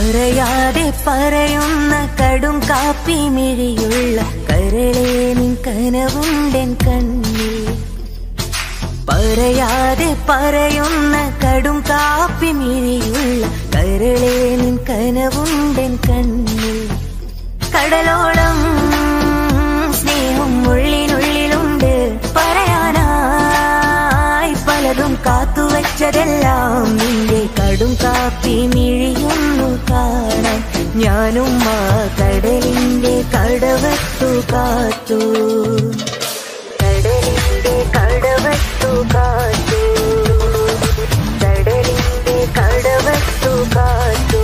പറയാതെ പറയുന്ന കടും കാപ്പി മിഴിയുള്ള കരളേ നിൻ കനവുണ്ടൻ കണ്ണിൽ പറയാതെ പറയുന്ന കടും കാപ്പി മിഴിയുള്ള കരളേ നിൻ കനവുണ്ടൻ കണ്ണിൽ കടലോളം സ്നേഹം ഉള്ളിനുള്ളിലുണ്ട് പറയാനായി പലതും കാത്തുവച്ചതെല്ലാം നിന്റെ കടും കാപ്പി മിഴിയൊന്നു കാണാൻ ഞാനും ആ കടലിന്റെ കടവത്തു കാത്തു കടലിന്റെ കടവത്തു കാത്തു കടലിന്റെ കടവത്തു കാത്തു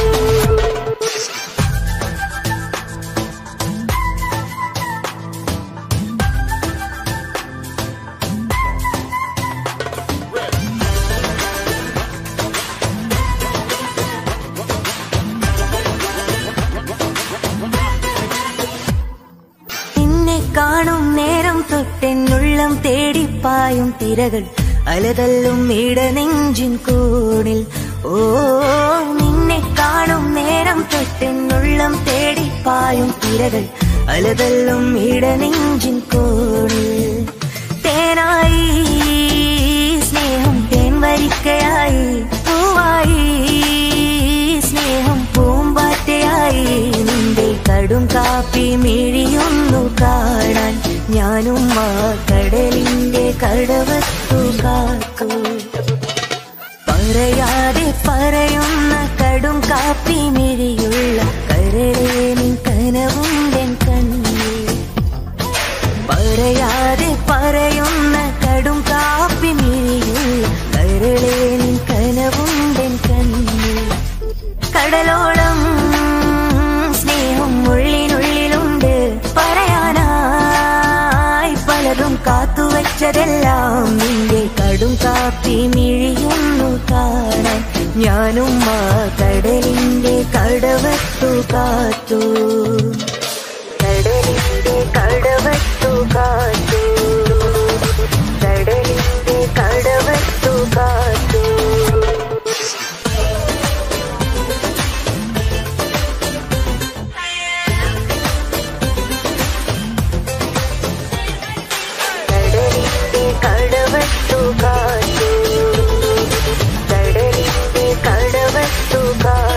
നിന്നെ കാണും നേരം തൊട്ടെന്നുള്ളം തേടിപ്പായും തിരകൾ അലതല്ലും ഇടനെഞ്ചിൻ കോണിൽ ഓ നിന്നെ കാണും നേരം തൊട്ടെന്നുള്ളം തേടിപ്പായും തിരകൾ അലതല്ലും ഇടനെഞ്ചിൻ കോണിൽ തേനായി സ്നേഹം തേൻ വരിക്കയായി പൂവായി സ്നേഹം പൂമ്പാറ്റയായി നിന്റെ കടും കാപ്പി മിഴിയൊന്നു കാണാൻ ഞാനും ആ കടലിന്റെ കടവത്തു കാത്തു പറയാതെ പറയുന്ന കടും കാപ്പി മിഴിയുള്ള കരളേ നിൻ കനവുണ്ടൻ കണ്ണിൽ പറയാതെ പറയുന്ന കടും കാപ്പി മിഴിയുള്ള കരളേ നിൻ കനവുണ്ടൻ കണ്ണിൽ കടലോളം സ്നേഹം ഉള്ളിനുള്ളിലുണ്ട് പറയാനായി പലതും കാത്തുവച്ചതെല്ലാം നിന്റെ കടും കാപ്പി മിഴിയൊന്നു കാണാൻ ഞാനും ആ കടലിന്റെ കടവത്തു കാത്തു കടലിന്റെ കടവത്തു കാത്തു കടലിന്റെ കടവത്തു കാത്തു കടലിന്റെ കടവത്തു കാത്തു കടലിന്റെ കടവത്തു കാത്തു